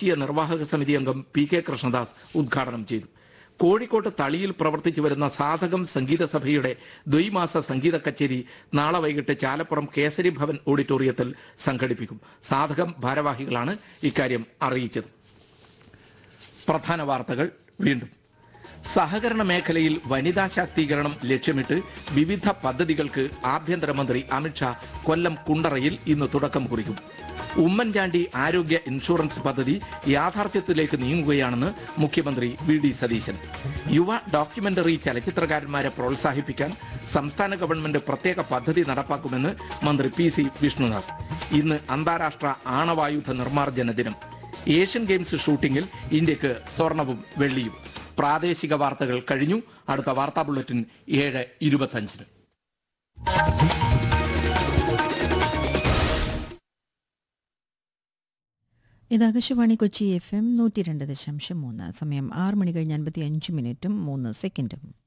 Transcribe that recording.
ദേശീയ നിർവാഹക സമിതി അംഗം പി കെ കൃഷ്ണദാസ് ഉദ്ഘാടനം ചെയ്തു കോഴിക്കോട്ട് തളിയിൽ പ്രവർത്തിച്ചു വരുന്ന സാധകം സംഗീത സഭയുടെ ദ്വൈമാസ സംഗീത കച്ചേരി നാളെ വൈകിട്ട് ചാലപ്പുറം കേസരി ഭവൻ ഓഡിറ്റോറിയത്തിൽ സംഘടിപ്പിക്കും സാധകം ഭാരവാഹികളാണ് ഇക്കാര്യം അറിയിച്ചത് പ്രധാന വാർത്തകൾ വീണ്ടും സഹകരണ മേഖലയിൽ വനിതാ ശാക്തീകരണം ലക്ഷ്യമിട്ട് വിവിധ പദ്ധതികൾക്ക് ആഭ്യന്തരമന്ത്രി അമിത്ഷാ കൊല്ലം കുണ്ടറയിൽ ഇന്ന് തുടക്കം കുറിക്കും ഉമ്മൻചാണ്ടി ആരോഗ്യ ഇൻഷുറൻസ് പദ്ധതി യാഥാർത്ഥ്യത്തിലേക്ക് നീങ്ങുകയാണെന്ന് മുഖ്യമന്ത്രി വി ഡി സതീശൻ യുവ ഡോക്യുമെന്ററി ചലച്ചിത്രകാരന്മാരെ പ്രോത്സാഹിപ്പിക്കാൻ സംസ്ഥാന ഗവൺമെന്റ് പ്രത്യേക പദ്ധതി നടപ്പാക്കുമെന്ന് മന്ത്രി പി സി വിഷ്ണുനാഥ് ഇന്ന് അന്താരാഷ്ട്ര ആണവായുധ നിർമ്മാർജ്ജന ദിനം ഏഷ്യൻ ഗെയിംസ് ഷൂട്ടിംഗിൽ ഇന്ത്യക്ക് സ്വർണവും വെള്ളിയും പ്രാദേശിക വാർത്തകൾ കഴിഞ്ഞു അടുത്ത വാർത്താ ബുള്ളറ്റിൻ ഏഴ് ഇരുപത്തഞ്ചിന് ഇത് ആകാശവാണി കൊച്ചി എഫ് എം നൂറ്റി രണ്ട് ദശാംശം മൂന്ന് സമയം ആറ് മണി കഴിഞ്ഞ് അൻപത്തി അഞ്ച് മിനിറ്റും മൂന്ന് സെക്കൻഡും